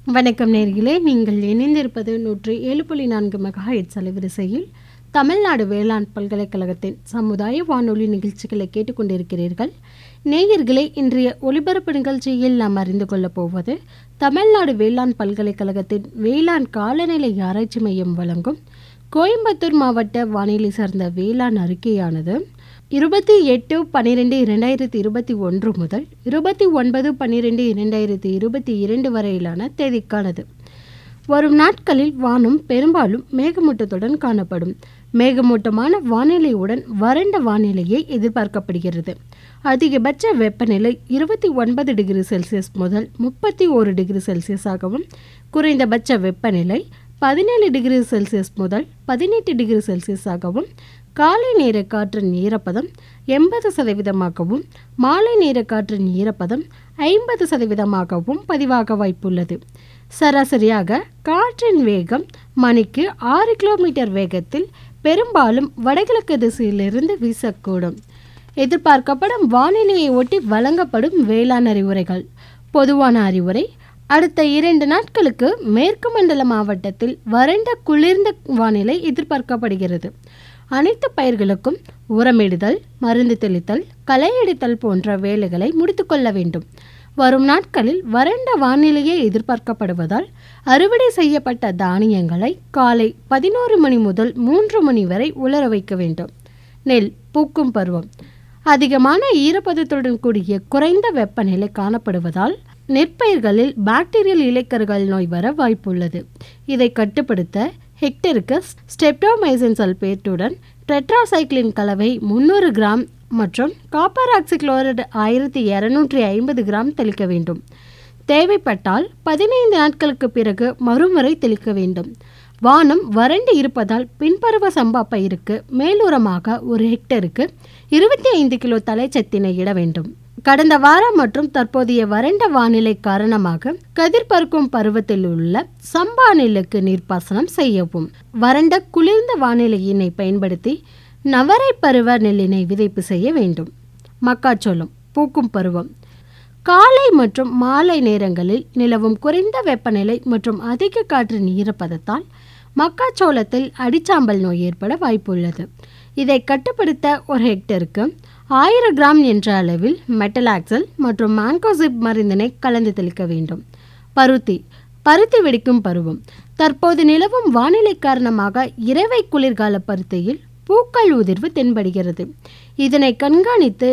வணக்கம் நேர்களே நீங்கள் இணைந்திருப்பது நூற்றி ஏழு புள்ளி நான்கு மெகா ஹெட்ஸ் அலைவரிசையில் தமிழ்நாடு வேளாண் பல்கலைக்கழகத்தின் சமுதாய வானொலி நிகழ்ச்சிகளை கேட்டுக்கொண்டிருக்கிறீர்கள் நேயர்களே இன்றைய ஒலிபரப்பு நிகழ்ச்சியில் நாம் அறிந்து கொள்ளப் போவது தமிழ்நாடு வேளாண் பல்கலைக்கழகத்தின் வேளாண் காலநிலை ஆராய்ச்சி மையம் வழங்கும் கோயம்புத்தூர் மாவட்ட வானிலை சார்ந்த வேளாண் அறிக்கையானது இருபத்தி எட்டு பன்னிரெண்டு இரண்டாயிரத்தி இருபத்தி ஒன்று முதல் இருபத்தி ஒன்பது பன்னிரெண்டு இரண்டாயிரத்தி இருபத்தி இரண்டு வரையிலான தேதிக்கானது வரும் நாட்களில் வானம் பெரும்பாலும் மேகமூட்டத்துடன் காணப்படும் மேகமூட்டமான வானிலையுடன் வறண்ட வானிலையை எதிர்பார்க்கப்படுகிறது அதிகபட்ச வெப்பநிலை இருபத்தி ஒன்பது டிகிரி செல்சியஸ் முதல் முப்பத்தி ஒரு டிகிரி செல்சியஸாகவும் குறைந்தபட்ச வெப்பநிலை பதினேழு டிகிரி செல்சியஸ் முதல் பதினெட்டு டிகிரி செல்சியஸாகவும் காலை நேர காற்றின் ஈரப்பதம் எண்பது சதவீதமாகவும் மாலை நேர காற்றின் ஈரப்பதம் ஐம்பது சதவீதமாகவும் பதிவாக வாய்ப்புள்ளது சராசரியாக காற்றின் வேகம் மணிக்கு ஆறு கிலோமீட்டர் வேகத்தில் பெரும்பாலும் வடகிழக்கு திசையிலிருந்து வீசக்கூடும் எதிர்பார்க்கப்படும் வானிலையை ஒட்டி வழங்கப்படும் வேளாண் அறிவுரைகள் பொதுவான அறிவுரை அடுத்த இரண்டு நாட்களுக்கு மேற்கு மண்டல மாவட்டத்தில் வறண்ட குளிர்ந்த வானிலை எதிர்பார்க்கப்படுகிறது அனைத்து பயிர்களுக்கும் உரமிடுதல் மருந்து தெளித்தல் களையெடுத்தல் போன்ற வேலைகளை முடித்துக்கொள்ள வேண்டும் வரும் நாட்களில் வறண்ட வானிலையே எதிர்பார்க்கப்படுவதால் அறுவடை செய்யப்பட்ட தானியங்களை காலை பதினோரு மணி முதல் மூன்று மணி வரை உலர வைக்க வேண்டும் நெல் பூக்கும் பருவம் அதிகமான ஈரப்பதத்துடன் கூடிய குறைந்த வெப்பநிலை காணப்படுவதால் நெற்பயிர்களில் பாக்டீரியல் இலைக்கருகள் நோய் வர வாய்ப்புள்ளது இதை கட்டுப்படுத்த ஹெக்டருக்கு ஸ்டெப்டோமைசின் சல்பேட்டுடன் டெட்ராசைக்ளின் கலவை முந்நூறு கிராம் மற்றும் காப்பர் ஆக்சிக்ளோரைடு ஆயிரத்தி இரநூற்றி ஐம்பது கிராம் தெளிக்க வேண்டும் தேவைப்பட்டால் பதினைந்து நாட்களுக்கு பிறகு மறுமுறை தெளிக்க வேண்டும் வானம் வறண்டு இருப்பதால் பின்பருவ சம்பா பயிருக்கு மேலுரமாக ஒரு ஹெக்டருக்கு இருபத்தி ஐந்து கிலோ தலைச்சத்தினை இட வேண்டும் கடந்த வாரம் மற்றும் தற்போதைய வறண்ட வானிலை காரணமாக கதிர் பறக்கும் பருவத்தில் உள்ள சம்பா நெல்லுக்கு நீர்ப்பாசனம் செய்யவும் வறண்ட குளிர்ந்த வானிலையினை பயன்படுத்தி நவரை பருவ நெல்லினை விதைப்பு செய்ய வேண்டும் மக்காச்சோளம் பூக்கும் பருவம் காலை மற்றும் மாலை நேரங்களில் நிலவும் குறைந்த வெப்பநிலை மற்றும் அதிக காற்றின் ஈரப்பதத்தால் மக்காச்சோளத்தில் அடிச்சாம்பல் நோய் ஏற்பட வாய்ப்புள்ளது இதை கட்டுப்படுத்த ஒரு ஹெக்டருக்கு ஆயிரம் கிராம் என்ற அளவில் மெட்டலாக்சல் மற்றும் மான்கோசிப் மருந்தினை கலந்து தெளிக்க வேண்டும் பருத்தி பருத்தி வெடிக்கும் பருவம் தற்போது நிலவும் வானிலை காரணமாக இரவை குளிர்கால பருத்தியில் பூக்கள் உதிர்வு தென்படுகிறது இதனை கண்காணித்து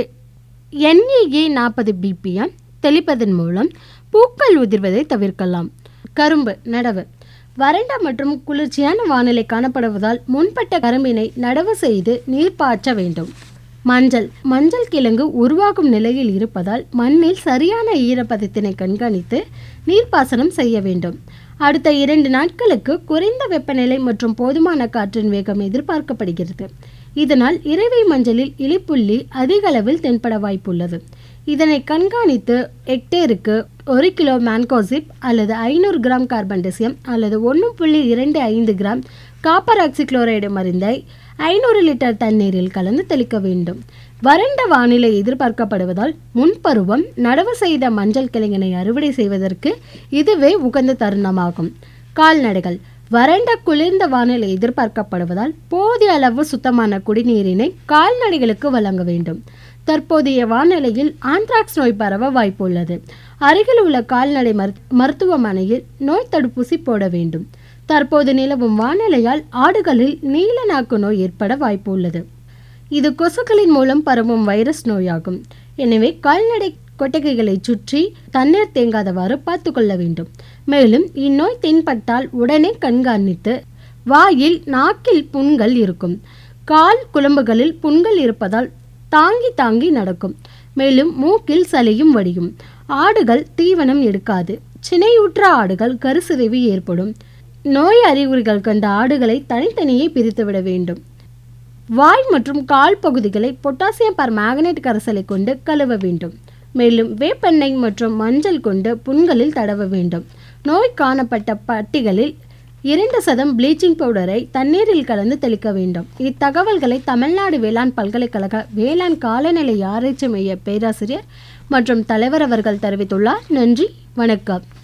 என்இஏ நாற்பது பிபிஎம் தெளிப்பதன் மூலம் பூக்கள் உதிர்வதை தவிர்க்கலாம் கரும்பு நடவு வறண்ட மற்றும் குளிர்ச்சியான வானிலை காணப்படுவதால் முன்பட்ட கரும்பினை நடவு செய்து நீர் பாய்ச்ச வேண்டும் மஞ்சள் மஞ்சள் கிழங்கு உருவாகும் நிலையில் இருப்பதால் மண்ணில் சரியான ஈரப்பதத்தினை கண்காணித்து நீர்ப்பாசனம் செய்ய வேண்டும் அடுத்த இரண்டு நாட்களுக்கு குறைந்த வெப்பநிலை மற்றும் போதுமான காற்றின் வேகம் எதிர்பார்க்கப்படுகிறது இதனால் இறைவை மஞ்சளில் இலிப்புள்ளி அதிக அளவில் தென்பட வாய்ப்புள்ளது இதனை கண்காணித்து ஹெக்டேருக்கு ஒரு கிலோ மேன்கோசிப் அல்லது ஐநூறு கிராம் கார்பன் டெசியம் அல்லது ஒன்று புள்ளி இரண்டு ஐந்து கிராம் காப்பர் ஆக்சிக்ளோரைடு மருந்தை ஐநூறு லிட்டர் தண்ணீரில் கலந்து தெளிக்க வேண்டும் வறண்ட வானிலை எதிர்பார்க்கப்படுவதால் முன்பருவம் நடவு செய்த மஞ்சள் கிழங்கினை அறுவடை செய்வதற்கு இதுவே உகந்த தருணமாகும் கால்நடைகள் வறண்ட குளிர்ந்த வானிலை எதிர்பார்க்கப்படுவதால் போதிய அளவு சுத்தமான குடிநீரினை கால்நடைகளுக்கு வழங்க வேண்டும் தற்போதைய வானிலையில் ஆந்த்ராக்ஸ் நோய் பரவ வாய்ப்புள்ளது அருகில் உள்ள கால்நடை மருத்துவமனையில் நோய் தடுப்பூசி போட வேண்டும் தற்போது நிலவும் வானிலையால் ஆடுகளில் நீல நாக்கு நோய் ஏற்பட வாய்ப்பு உள்ளது இது கொசுக்களின் மூலம் பரவும் வைரஸ் நோயாகும் எனவே கால்நடை கொட்டகைகளை சுற்றி தண்ணீர் தேங்காதவாறு பார்த்து கொள்ள வேண்டும் மேலும் இந்நோய் தென்பட்டால் உடனே கண்காணித்து வாயில் நாக்கில் புண்கள் இருக்கும் கால் குழம்புகளில் புண்கள் இருப்பதால் தாங்கி தாங்கி நடக்கும் மேலும் மூக்கில் சளியும் வடியும் ஆடுகள் தீவனம் எடுக்காது சினையுற்ற ஆடுகள் கருசிதைவு ஏற்படும் நோய் அறிகுறிகள் கண்ட ஆடுகளை தனித்தனியே பிரித்துவிட வேண்டும் வாய் மற்றும் கால் பகுதிகளை பொட்டாசியம் பர் மேக்னேட் கரைசலை கொண்டு கழுவ வேண்டும் மேலும் வேப்பெண்ணெய் மற்றும் மஞ்சள் கொண்டு புண்களில் தடவ வேண்டும் நோய் காணப்பட்ட பட்டிகளில் இரண்டு சதம் ப்ளீச்சிங் பவுடரை தண்ணீரில் கலந்து தெளிக்க வேண்டும் இத்தகவல்களை தமிழ்நாடு வேளாண் பல்கலைக்கழக வேளாண் காலநிலை ஆராய்ச்சி மைய பேராசிரியர் மற்றும் தலைவர் அவர்கள் தெரிவித்துள்ளார் நன்றி வணக்கம்